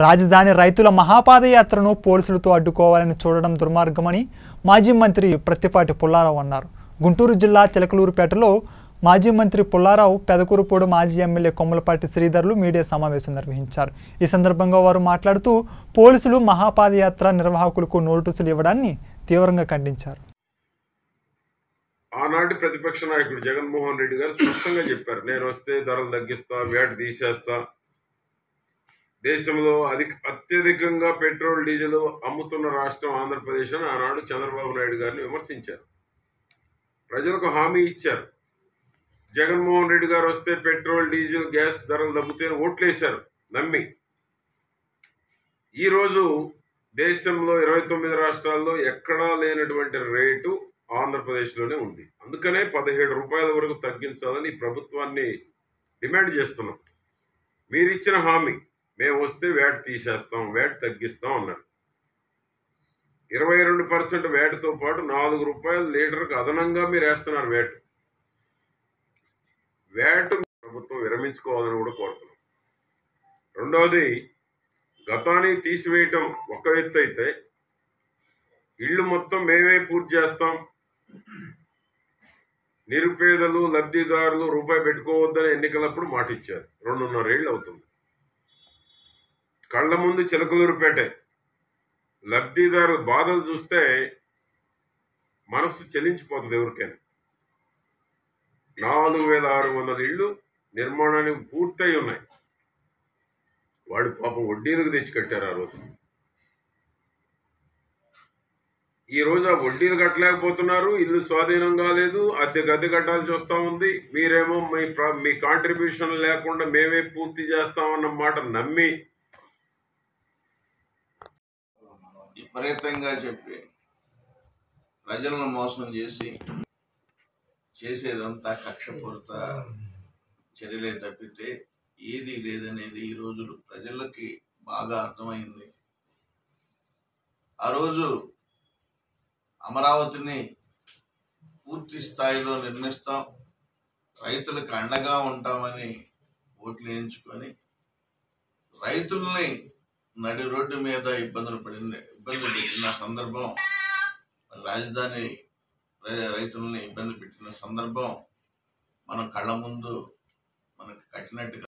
రాజధాని రైతుల మహాపాదయాత్రను పోలీసులతో అడ్డుకోవాలని చూడడం దుర్మార్గమని మాజీ మంత్రి ప్రత్తిపాటి పుల్లారావు అన్నారు గుంటూరు జిల్లా చిలకలూరుపేటలో మాజీ మంత్రి పుల్లారావు పెదకూరుపూడి మాజీ ఎమ్మెల్యే కొమ్మలపాటి శ్రీధర్లు మీడియా సమావేశం నిర్వహించారు ఈ సందర్భంగా వారు మాట్లాడుతూ పోలీసులు మహాపాదయాత్ర నిర్వాహకులకు నోటీసులు ఇవ్వడాన్ని తీవ్రంగా ఖండించారు ఆనాటి ప్రతిపక్ష నాయకుడు జగన్మోహన్ రెడ్డి గారు స్పష్టంగా చెప్పారు నేను వస్తే ధరలు తగ్గిస్తా వేట తీసేస్తా దేశంలో అధిక అత్యధికంగా పెట్రోల్ డీజిల్ అమ్ముతున్న రాష్ట్రం ఆంధ్రప్రదేశ్ అని ఆనాడు చంద్రబాబు నాయుడు గారిని విమర్శించారు ప్రజలకు హామీ ఇచ్చారు జగన్మోహన్ రెడ్డి గారు వస్తే పెట్రోల్ డీజిల్ గ్యాస్ ధరలు తగ్గుతాయని ఓట్లేశారు నమ్మి ఈరోజు దేశంలో ఇరవై తొమ్మిది రాష్ట్రాల్లో ఎక్కడా లేనటువంటి రేటు ఆంధ్రప్రదేశ్లోనే ఉంది అందుకనే పదిహేడు రూపాయల వరకు తగ్గించాలని ఈ ప్రభుత్వాన్ని డిమాండ్ చేస్తున్నాం మీరిచ్చిన హామీ మేము వస్తే వేట తీసేస్తాం వేట తగ్గిస్తాం అన్నారు ఇరవై రెండు పర్సెంట్ వేటతో పాటు నాలుగు రూపాయల లీటర్కి అదనంగా మీరు వేస్తున్నారు వేట వేట ప్రభుత్వం విరమించుకోవాలని కూడా కోరుతున్నాం రెండవది గతాన్ని తీసివేయటం ఒక ఎత్తు అయితే ఇళ్ళు మొత్తం మేమే పూర్తి చేస్తాం నిరుపేదలు లబ్ధిదారులు రూపాయి పెట్టుకోవద్దని ఎన్నికలప్పుడు మాట ఇచ్చారు రెండున్నర ఏళ్ళు అవుతుంది కళ్ళ ముందు చిలకలూరుపేటే లబ్ధిదారు బాధలు చూస్తే మనస్సు చెల్లించిపోతుంది ఎవరికైనా నాలుగు వేల ఆరు వందల ఇళ్ళు నిర్మాణానికి పూర్తయి ఉన్నాయి వాడు పాపం వడ్డీలకు తెచ్చి కట్టారు ఆ రోజు ఈ రోజు ఆ వడ్డీలు కట్టలేకపోతున్నారు ఇల్లు స్వాధీనం కాలేదు అద్దె గద్దె కట్టాల్సి వస్తూ ఉంది మీరేమో మీ ప్ర- మీ కాంట్రిబ్యూషన్ లేకుండా మేమే పూర్తి చేస్తామన్న మాట నమ్మి విపరీతంగా చెప్పి ప్రజలను మోసం చేసి చేసేదంతా కక్షపూరిత చర్యలే తప్పితే ఏది లేదనేది ఈ రోజులు ప్రజలకి బాగా అర్థమైంది ఆ రోజు అమరావతిని పూర్తి స్థాయిలో నిర్మిస్తాం రైతులకు అండగా ఉంటామని ఓట్లు వేయించుకొని రైతుల్ని నడి రోడ్డు మీద ఇబ్బందులు పడిన ఇబ్బందులు పెట్టిన సందర్భం రాజధాని రై- రైతుల్ని ఇబ్బంది పెట్టిన సందర్భం మనం కళ్ళ ముందు మనకు కట్టినట్టుగా